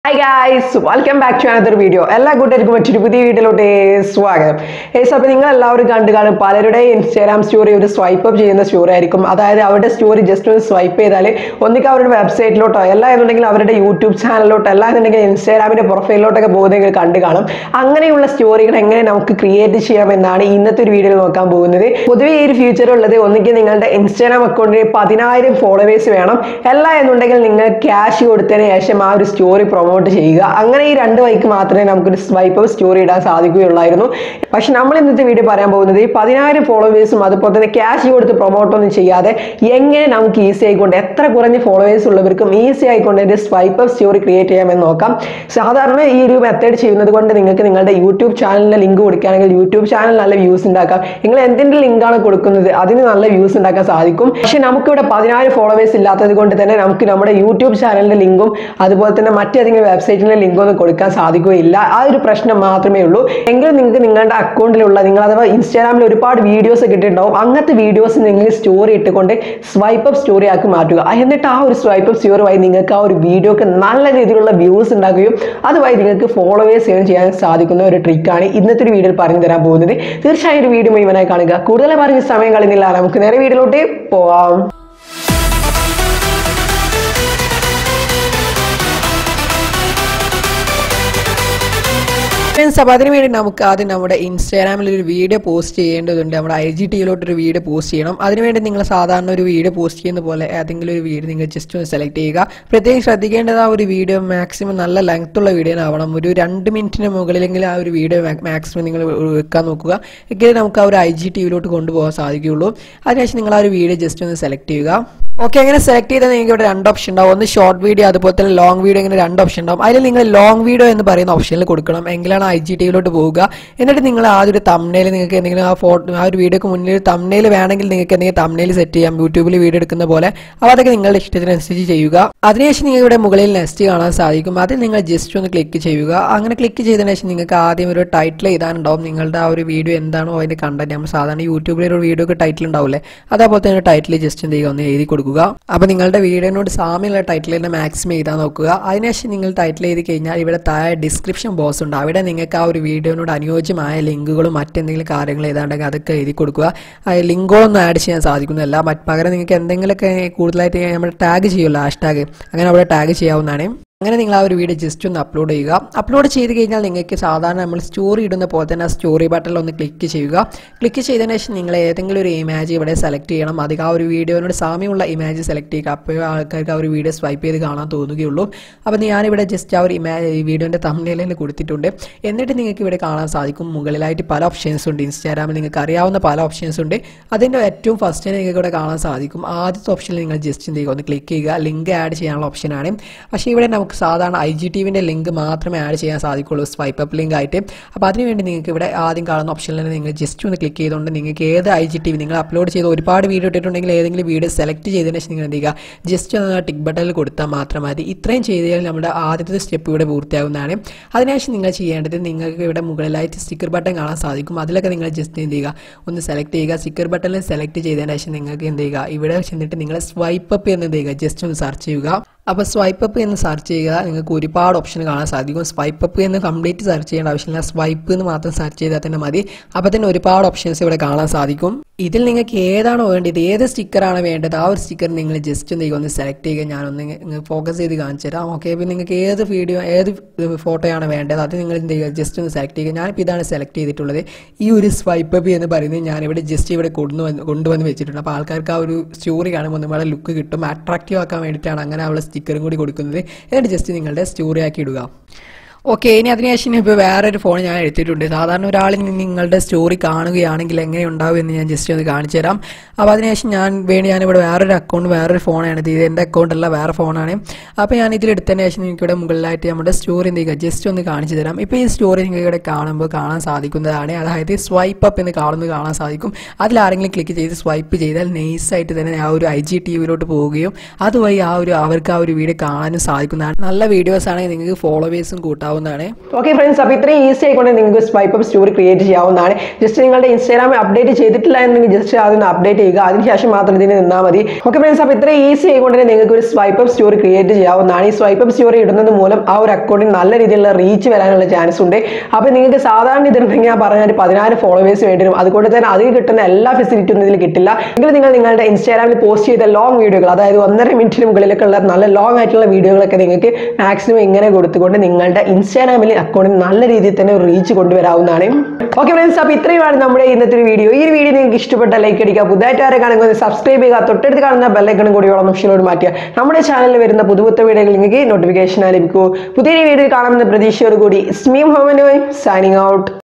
hi guys welcome back to another video എല്ലാ കൂട്ടുകാർക്കും മറ്റൊരു പുതിയ വീഡിയോയിലോട്ട് സ്വാഗതം ഏസ് അപ്പോൾ നിങ്ങൾ എല്ലാവരും കണ്ടു കാണും പലരുടെ ഇൻസ്റ്റാഗ്രാം സ്റ്റോറി ഒരു സ്വൈപ്പ് അപ്പ് ചെയ്യുന്ന സ്റ്റോറി ആയിരിക്കും അതായത് അവരുടെ സ്റ്റോറി ജസ്റ്റ് ഒന്ന് സ്വൈപ്പ് ചെയ്താൽ ഒന്നിക്ക് അവരുടെ വെബ്സൈറ്റിലോട്ടോ അല്ല എന്നുണ്ടെങ്കിൽ അവരുടെ യൂട്യൂബ് ചാനലിലോട്ടോ അല്ല എന്നുണ്ടെങ്കിൽ ഇൻസ്റ്റാഗ്രാമിൻ്റെ പ്രൊഫൈലിലോട്ടൊക്കെ പോകുന്നെങ്കിൽ കണ്ടു കാണും അങ്ങനെയുള്ള സ്റ്റോറികൾ എങ്ങനെ നമുക്ക് ക്രിയേറ്റ് ചെയ്യാമെന്നാണ് ഇന്നത്തെ ഒരു വീഡിയോയിൽ നോക്കാൻ പോകുന്നത് പൊതുവേ ഈ ഒരു ഫ്യൂച്ചർ ഉള്ളത് ഒന്നിക്ക് നിങ്ങളുടെ ഇൻസ്റ്റാഗ്രാം അക്കൗണ്ടിൽ പതിനായിരം ഫോളോവേഴ്സ് വേണം അല്ല എന്നുണ്ടെങ്കിൽ നിങ്ങൾ ക്യാഷ് കൊടുത്തതിന് ശേഷം ആ ഒരു സ്റ്റോറി പ്രൊമോട്ട് ചെയ്യുക അങ്ങനെ ഈ രണ്ട് വൈക്ക് മാത്രമേ നമുക്കൊരു സ്വൈപ്പ് അപ്പ് സ്റ്റോറി ഇടാൻ സാധിക്കുകയുള്ളായിരുന്നു പക്ഷെ നമ്മൾ ഇന്നത്തെ വീഡിയോ പറയാൻ പോകുന്നത് ഈ പതിനായിരം ഫോളോവേഴ്സും അതുപോലെ തന്നെ ക്യാഷ് കൊടുത്ത് പ്രൊമോട്ട് ഒന്നും ചെയ്യാതെ എങ്ങനെ നമുക്ക് ഈസി ആയിക്കൊണ്ട് എത്ര കുറഞ്ഞ ഫോളോവേഴ്സ് ഉള്ളവർക്കും ഈസി ആയിക്കൊണ്ട് ഒരു സ്വൈപ്പ് അപ്പ് സ്റ്റോറി ക്രിയേറ്റ് ചെയ്യാമെന്ന് നോക്കാം സാധാരണ ഈ ഒരു മെത്തേഡ് ചെയ്യുന്നത് കൊണ്ട് നിങ്ങൾക്ക് നിങ്ങളുടെ യൂട്യൂബ് ചാനലിന്റെ ലിങ്ക് കൊടുക്കുകയാണെങ്കിൽ യൂട്യൂബ് ചാനൽ നല്ല വ്യൂസ് ഉണ്ടാക്കാം നിങ്ങൾ എന്തിന്റെ ലിങ്കാണ് കൊടുക്കുന്നത് അതിന് നല്ല വ്യൂസ് ഉണ്ടാക്കാൻ സാധിക്കും പക്ഷെ നമുക്കിവിടെ പതിനായിരം ഫോളോവേഴ്സ് ഇല്ലാത്തത് കൊണ്ട് തന്നെ നമുക്ക് നമ്മുടെ യൂട്യൂബ് ചാനലിന്റെ ലിങ്കും അതുപോലെ തന്നെ മറ്റേതെങ്കിലും വെബ്സൈറ്റിന്റെ ലിങ്കും ഒന്നും കൊടുക്കാൻ സാധിക്കുകയില്ല ആ ഒരു പ്രശ്നം മാത്രമേ ഉള്ളൂ എങ്കിലും നിങ്ങൾക്ക് നിങ്ങളുടെ അക്കൗണ്ടിലുള്ള നിങ്ങൾ അഥവാ ഇൻസ്റ്റാഗ്രാമിൽ ഒരുപാട് വീഡിയോസ് കിട്ടിയിട്ടുണ്ടാവും അങ്ങനത്തെ വീഡിയോസ് നിങ്ങൾ സ്റ്റോറി ഇട്ടുകൊണ്ട് സ്വൈപ്പ് അപ്പ് സ്റ്റോറി ആക്കി മാറ്റുക എന്നിട്ട് ആ ഒരു സ്വൈപ്പ് അപ്പ് സ്റ്റോറി വഴി നിങ്ങൾക്ക് ആ ഒരു വീഡിയോക്ക് നല്ല രീതിയിലുള്ള വ്യൂസ് ഉണ്ടാക്കുകയും അതുവഴി നിങ്ങൾക്ക് ഫോളോവേഴ്സ് ഏൺ ചെയ്യാൻ സാധിക്കുന്ന ഒരു ട്രിക്കാണ് ഇന്നത്തെ ഒരു വീഡിയോയിൽ പറഞ്ഞു തരാൻ പോകുന്നത് തീർച്ചയായും ഒരു വീഡിയോ മുഴുവനായി കാണുക കൂടുതൽ പറഞ്ഞ സമയം കളയുന്നില്ല നമുക്ക് നേരെ വീഡിയോയിലോട്ട് പോവാം ഫ്രണ്ട്സ് അപ്പോൾ അതിന് വേണ്ടി നമുക്ക് ആദ്യം നമ്മുടെ ഇൻസ്റ്റാഗ്രാമിൽ ഒരു വീഡിയോ പോസ്റ്റ് ചെയ്യേണ്ടതുണ്ട് നമ്മുടെ ഐ ജി ടിയിലോട്ട് ഒരു വീഡിയോ പോസ്റ്റ് ചെയ്യണം അതിനുവേണ്ടി നിങ്ങൾ സാധാരണ ഒരു വീഡിയോ പോസ്റ്റ് ചെയ്യുന്ന പോലെ ഏതെങ്കിലും ഒരു വീഡിയോ നിങ്ങൾ ജസ്റ്റ് ഒന്ന് സെലക്ട് ചെയ്യുക പ്രത്യേകം ശ്രദ്ധിക്കേണ്ടത് ആ ഒരു വീഡിയോ മാക്സിമം നല്ല ലെങ്ത് ഉള്ള വീഡിയോ ആവണം ഒരു രണ്ട് മിനിറ്റിന് മുകളിലെങ്കിൽ ആ ഒരു വീഡിയോ മാക്സിമം നിങ്ങൾ വെക്കാൻ നോക്കുക എങ്കിലേ നമുക്ക് ആ ഒരു ഐ ജി ടിയിലോട്ട് കൊണ്ടുപോകാൻ സാധിക്കുകയുള്ളൂ അതിനുശേഷം നിങ്ങൾ ആ ഒരു വീഡിയോ ജസ്റ്റ് ഒന്ന് സെലക്ട് ചെയ്യുക ഓക്കെ അങ്ങനെ സെലക്ട് ചെയ്താൽ നിങ്ങൾക്ക് ഇവിടെ രണ്ട് ഓപ്ഷൻ ഉണ്ടാവും ഒന്ന് ഷോർട്ട് വീഡിയോ അതുപോലെ തന്നെ ലോങ് വീഡിയോ ഇങ്ങനെ രണ്ട് ഓപ്ഷൻ ഉണ്ടാവും അതിൽ നിങ്ങൾ ലോങ് വീഡിയോ എന്ന് പറയുന്ന ഓപ്ഷനിൽ കൊടുക്കണം എങ്കിലാണ് ഐ ജി ടിയിലോട്ട് പോവുക എന്നിട്ട് നിങ്ങൾ ആ ഒരു തമ്നയിൽ നിങ്ങൾക്ക് എന്തെങ്കിലും ആ ഫോട്ടോ ആ ഒരു വീഡിയോക്ക് മുന്നിൽ തമ്നയിൽ വേണമെങ്കിൽ നിങ്ങൾക്ക് എന്തെങ്കിലും തമ്നയിൽ സെറ്റ് ചെയ്യാം യൂട്യൂബിൽ വീഡിയോ എടുക്കുന്ന പോലെ അപ്പോൾ അതൊക്കെ നിങ്ങളുടെ ഇഷ്ടത്തിനനുസരിച്ച് ചെയ്യുക അതിനുശേഷം നിങ്ങൾക്ക് ഇവിടെ മുകളിൽ നെക്സ്റ്റ് കാണാൻ സാധിക്കും അതിൽ നിങ്ങൾ ജസ്റ്റ് ഒന്ന് ക്ലിക്ക് ചെയ്യുക അങ്ങനെ ക്ലിക്ക് ചെയ്തതിനു ശേഷം നിങ്ങൾക്ക് ആദ്യം ഒരു ടൈറ്റിൽ എഴുതാനുണ്ടാവും നിങ്ങളുടെ ആ ഒരു വീഡിയോ എന്താണോ അതിന്റെ കണ്ടന്റ് നമ്മൾ സാധാരണ യൂട്യൂബിൽ ഒരു വീഡിയോക്ക് ടൈറ്റിൽ ഉണ്ടാവില്ലേ അതേപോലെ തന്നെ ടൈറ്റിൽ ജസ്റ്റ് എന്ത് ചെയ്യുക ഒന്ന് എഴുതി കൊടുക്കുക അപ്പോൾ നിങ്ങളുടെ വീഡിയോനോട് സാമ്യമുള്ള ടൈറ്റിൽ തന്നെ മാക്സിമം എഴുതാൻ നോക്കുക അതിനുശേഷം നിങ്ങൾ ടൈറ്റിൽ എഴുതി കഴിഞ്ഞാൽ ഇവിടെ താഴെ ഡിസ്ക്രിപ്ഷൻ ബോക്സ് ഉണ്ട് അവിടെ നിങ്ങൾക്ക് ആ ഒരു വീഡിയോനോട് അനുയോജ്യമായ ലിങ്കുകളും മറ്റെന്തെങ്കിലും കാര്യങ്ങൾ ഏതാണ്ടെങ്കിൽ അതൊക്കെ എഴുതി കൊടുക്കുക ആ ലിങ്കുകളൊന്നും ആഡ് ചെയ്യാൻ സാധിക്കുന്നതല്ല മറ്റ് പകരം നിങ്ങൾക്ക് എന്തെങ്കിലുമൊക്കെ കൂടുതലായിട്ട് നമ്മൾ ടാഗ് ചെയ്യുമല്ലോ ഹാഷ് ടാഗ് അങ്ങനെ അവിടെ ടാഗ് ചെയ്യാവുന്നതാണ് അങ്ങനെ നിങ്ങൾ ആ ഒരു വീഡിയോ ജസ്റ്റ് ഒന്ന് അപ്ലോഡ് ചെയ്യുക അപ്ലോഡ് ചെയ്ത് കഴിഞ്ഞാൽ നിങ്ങൾക്ക് സാധാരണ നമ്മൾ സ്റ്റോറി ഇടുന്ന പോലെ തന്നെ ആ സ്റ്റോറി ബട്ടണിൽ ഒന്ന് ക്ലിക്ക് ചെയ്യുക ക്ലിക്ക് ചെയ്തതിന് ശേഷം നിങ്ങൾ ഏതെങ്കിലും ഒരു ഇമേജ് ഇവിടെ സെലക്ട് ചെയ്യണം അധികം ആ ഒരു വീഡിയോനോട് സാമ്യമുള്ള ഇമേജ് സെലക്ട് ചെയ്യുക അപ്പോൾ ആൾക്കാർക്ക് ആ ഒരു വീഡിയോ സ്വൈപ്പ് ചെയ്ത് കാണാൻ തോന്നുകയുള്ളൂ അപ്പോൾ ഞാനിവിടെ ജസ്റ്റ് ആ ഒരു ഇമേജ് വീഡിയോൻ്റെ തമ്മിലേലിൽ കൊടുത്തിട്ടുണ്ട് എന്നിട്ട് നിങ്ങൾക്ക് ഇവിടെ കാണാൻ സാധിക്കും മുകളിലായിട്ട് പല ഓപ്ഷൻസ് ഉണ്ട് ഇൻസ്റ്റാഗ്രാമിൽ നിങ്ങൾക്ക് അറിയാവുന്ന പല ഓപ്ഷൻസ് ഉണ്ട് അതിൻ്റെ ഏറ്റവും ഫസ്റ്റ് നിങ്ങൾക്ക് ഇവിടെ കാണാൻ സാധിക്കും ആദ്യത്തെ ഓപ്ഷനിൽ നിങ്ങൾ ജസ്റ്റ് എന്ത് ചെയ്യുക ഒന്ന് ക്ലിക്ക് ചെയ്യുക ലിങ്ക് ആഡ് ചെയ്യാനുള്ള ഓപ്ഷനാണ് പക്ഷേ ഇവിടെ നമുക്ക് സാധാരണ ഐ ജി ടി വിൻ്റെ ലിങ്ക് മാത്രമേ ആഡ് ചെയ്യാൻ സാധിക്കുള്ളൂ സ്വൈപ്പ് അപ്പ് ലിങ്ക് ആയിട്ട് അപ്പോൾ അതിനുവേണ്ടി നിങ്ങൾക്ക് ഇവിടെ ആദ്യം കാണുന്ന ഓപ്ഷനിൽ തന്നെ നിങ്ങൾ ജസ്റ്റ് ഒന്ന് ക്ലിക്ക് ചെയ്തുകൊണ്ട് നിങ്ങൾക്ക് ഏത് ഐ ജി ടി വി നിങ്ങൾ അപ്ലോഡ് ചെയ്ത് ഒരുപാട് വീഡിയോ ഇട്ടിട്ടുണ്ടെങ്കിൽ ഏതെങ്കിലും വീഡിയോ സെലക്ട് ചെയ്തതിന് ശേഷം നിങ്ങൾ എന്ത് ചെയ്യുക ജസ്റ്റ് ഒന്ന് ടിക്ക് ബട്ടണിൽ കൊടുത്താൽ മാത്രം മതി ഇത്രയും ചെയ്ത് കഴിഞ്ഞാൽ നമ്മുടെ ആദ്യത്തെ സ്റ്റെപ്പ് ഇവിടെ പൂർത്തിയാകുന്നതാണ് അതിനുശേഷം നിങ്ങൾ ചെയ്യേണ്ടത് നിങ്ങൾക്ക് ഇവിടെ മുകളിലായിട്ട് സ്റ്റിക്കർ ബട്ടൺ കാണാൻ സാധിക്കും അതിലൊക്കെ നിങ്ങൾ ജസ്റ്റ് എന്ത് ചെയ്യുക ഒന്ന് സെലക്ട് ചെയ്യുക സ്റ്റിക്കർ ബട്ടണിൽ സെലക്ട് ചെയ്തതിന് ശേഷം നിങ്ങൾക്ക് എന്ത് ചെയ്യുക ഇവിടെ ചെന്നിട്ട് നിങ്ങൾ സ്വൈപ്പ് അപ്പ് എന്ന് എന്ത് ചെയ്യുക ജസ്റ്റ് ഒന്ന് സെർച്ച് ചെയ്യുക അപ്പോൾ സ്വൈപ്പ് അപ്പ് എന്ന് സെർച്ച് ചെയ്യുക നിങ്ങൾക്ക് ഒരുപാട് ഓപ്ഷൻ കാണാൻ സാധിക്കും സ്വൈപ്പ് അപ്പ് എന്ന് കംപ്ലീറ്റ് സെർച്ച് ചെയ്യേണ്ട ആവശ്യമില്ല സ്വൈപ്പ് എന്ന് മാത്രം സെർച്ച് ചെയ്താൽ തന്നെ മതി അപ്പോൾ തന്നെ ഒരുപാട് ഓപ്ഷൻസ് ഇവിടെ കാണാൻ സാധിക്കും ഇതിൽ നിങ്ങൾക്ക് ഏതാണോ വേണ്ടത് ഏത് സ്റ്റിക്കറാണ് വേണ്ടത് ആ ഒരു സ്റ്റിക്കർ നിങ്ങൾ ജസ്റ്റ് എന്തെങ്കിലും ഒന്ന് സെലക്ട് ചെയ്യുക ഞാനൊന്ന് ഫോക്കസ് ചെയ്ത് കാണിച്ചു തരാം ഓക്കെ അപ്പോൾ നിങ്ങൾക്ക് ഏത് വീഡിയോ ഏത് ഫോട്ടോയാണ് വേണ്ടത് അത് നിങ്ങൾ എന്ത് ചെയ്യുക ജസ്റ്റ് ഒന്ന് സെലക്ട് ചെയ്യുക ഞാനിപ്പോൾ ഇതാണ് സെലക്ട് ചെയ്തിട്ടുള്ളത് ഈ ഒരു സ്വൈപ്പ് അപ്പ് എന്ന് പറയുന്നത് ഞാനിവിടെ ജസ്റ്റ് ഇവിടെ കൊണ്ടുവന്ന് കൊണ്ടുവന്ന് വെച്ചിട്ടുണ്ട് അപ്പോൾ ആൾക്കാർക്ക് ആ ഒരു സ്റ്റോറി കാണുമ്പോൾ നമ്മുടെ ലുക്ക് കിട്ടും അട്രാക്റ്റീവ് ആക്കാൻ വേണ്ടിയിട്ടാണ് അങ്ങനെ അവളെ സ്റ്റിക്കറും കൂടി കൊടുക്കുന്നത് എന്നിട്ട് ജസ്റ്റ് നിങ്ങളുടെ സ്റ്റോറി ആക്കി ഇടുക ഓക്കെ ഇനി അതിനുശേഷം ഇപ്പോൾ വേറൊരു ഫോൺ ഞാൻ എടുത്തിട്ടുണ്ട് സാധാരണ ഒരാൾ നിങ്ങളുടെ സ്റ്റോറി കാണുകയാണെങ്കിൽ എങ്ങനെ ഉണ്ടാവും എന്ന് ഞാൻ ജസ്റ്റ് ഒന്ന് കാണിച്ചു തരാം അപ്പോൾ അതിനുശേഷം ഞാൻ വേണ്ടി ഞാനിവിടെ വേറൊരു അക്കൗണ്ട് വേറൊരു ഫോണാണ് ഇത് എൻ്റെ അക്കൗണ്ട് അല്ല വേറെ ഫോണാണ് അപ്പോൾ ഞാൻ ഇതിൽ എടുത്തതിന് ശേഷം എനിക്കിവിടെ മുകളിലായിട്ട് നമ്മുടെ സ്റ്റോറി എന്ത് ചെയ്യുക ജസ്റ്റ് ഒന്ന് കാണിച്ചു തരാം ഇപ്പോൾ ഈ സ്റ്റോറി നിങ്ങൾക്ക് ഇവിടെ കാണുമ്പോൾ കാണാൻ സാധിക്കുന്നതാണ് അതായത് സ്വൈപ്പ് അപ്പ് എന്ന് കാണുന്നത് കാണാൻ സാധിക്കും അതിൽ ആരെങ്കിലും ക്ലിക്ക് ചെയ്ത് സ്വൈപ്പ് ചെയ്താൽ നൈസായിട്ട് തന്നെ ആ ഒരു ഐ ജി ടി വിയിലോട്ട് പോവുകയും അതുവഴി ആ ഒരു അവർക്ക് ആ ഒരു വീഡിയോ കാണാനും സാധിക്കുന്നതാണ് നല്ല വീഡിയോസ് ആണെങ്കിൽ നിങ്ങൾക്ക് ഫോളോവേഴ്സും കൂട്ടാം കൊണ്ടുവരാവുന്നതാണ് ഓക്കെ ഫ്രണ്ട്സ് അപ്പോൾ ഇത്രയും ഈസി ആയിക്കൊണ്ട് നിങ്ങൾക്ക് സ്വൈപ്പ് അപ്പ് സ്റ്റോറി ക്രിയേറ്റ് ചെയ്യാവുന്നതാണ് ജസ്റ്റ് നിങ്ങളുടെ ഇൻസ്റ്റാഗ്രാമിൽ അപ്ഡേറ്റ് ചെയ്തിട്ടില്ല എന്നുണ്ടെങ്കിൽ ജസ്റ്റ് അതൊന്ന് അപ്ഡേറ്റ് ചെയ്യുക അതിനുശേഷം മാത്രം ഇതിന് നിന്നാൽ മതി ഓക്കെ ഫ്രണ്ട്സ് അപ്പോൾ ഇത്രയും ഈസി ആയിക്കൊണ്ട് തന്നെ നിങ്ങൾക്ക് ഒരു സ്വൈപ്പ് അപ്പ് സ്റ്റോറി ക്രിയേറ്റ് ചെയ്യാവുന്നതാണ് ഈ സ്വൈപ്പ് അപ്പ് സ്റ്റോറി ഇടുന്നത് മൂലം ആ ഒരു അക്കൗണ്ടിന് നല്ല രീതിയിലുള്ള റീച്ച് വരാനുള്ള ചാൻസ് ഉണ്ട് അപ്പോൾ നിങ്ങൾക്ക് സാധാരണ ഇതിനുണ്ടെങ്കിൽ ഞാൻ പറഞ്ഞ ഒരു പതിനായിരം ഫോളോവേഴ്സ് വേണ്ടി വരും അതുകൊണ്ട് തന്നെ അതിൽ കിട്ടുന്ന എല്ലാ ഫെസിലിറ്റിയും ഒന്നും ഇതിൽ കിട്ടില്ല എങ്കിൽ നിങ്ങൾ നിങ്ങളുടെ ഇൻസ്റ്റാഗ്രാമിൽ പോസ്റ്റ് ചെയ്ത ലോങ് വീഡിയോകൾ അതായത് ഒന്നര മിനിറ്റിന് മുകളിലൊക്കെ ഉള്ള നല്ല ലോങ് ആയിട്ടുള്ള വീഡിയോകളൊക്കെ നിങ്ങൾക്ക് മാക്സിമം ഇങ്ങനെ കൊടുത്തുകൊണ്ട് നിങ്ങളുടെ ഇൻസ്റ്റാഗ്രാമിൽ അക്കൗണ്ടിൽ നല്ല രീതിയിൽ തന്നെ ഒരു റീച്ച് കൊണ്ടുവരാവുന്നതാണ് ഓക്കെ ഫ്രണ്ട്സ് അപ്പോൾ ഇത്രയുമാണ് നമ്മുടെ ഇന്നത്തെ ഒരു വീഡിയോ ഈ ഒരു വീഡിയോ നിങ്ങൾക്ക് ഇഷ്ടപ്പെട്ട ലൈക്ക് അടിക്കുക പുതുതായിട്ട് ആരെ കാണുന്നത് സബ്സ്ക്രൈബ് ചെയ്യുക തൊട്ടടുത്ത് കാണുന്ന ബെല്ലൈക്കണും കൂടി ഓളം ഓപ്ഷനോട് മാറ്റുക നമ്മുടെ ചാനലിൽ വരുന്ന പുതുപുത്ത വീഡിയോകൾ നിങ്ങൾക്ക് നോട്ടിഫിക്കേഷൻ ലഭിക്കൂ പുതിയൊരു വീഡിയോ കാണാമെന്ന പ്രതീക്ഷയോടുകൂടി സ്മീം ഹോമനോയും സൈനിങ് ഔട്ട്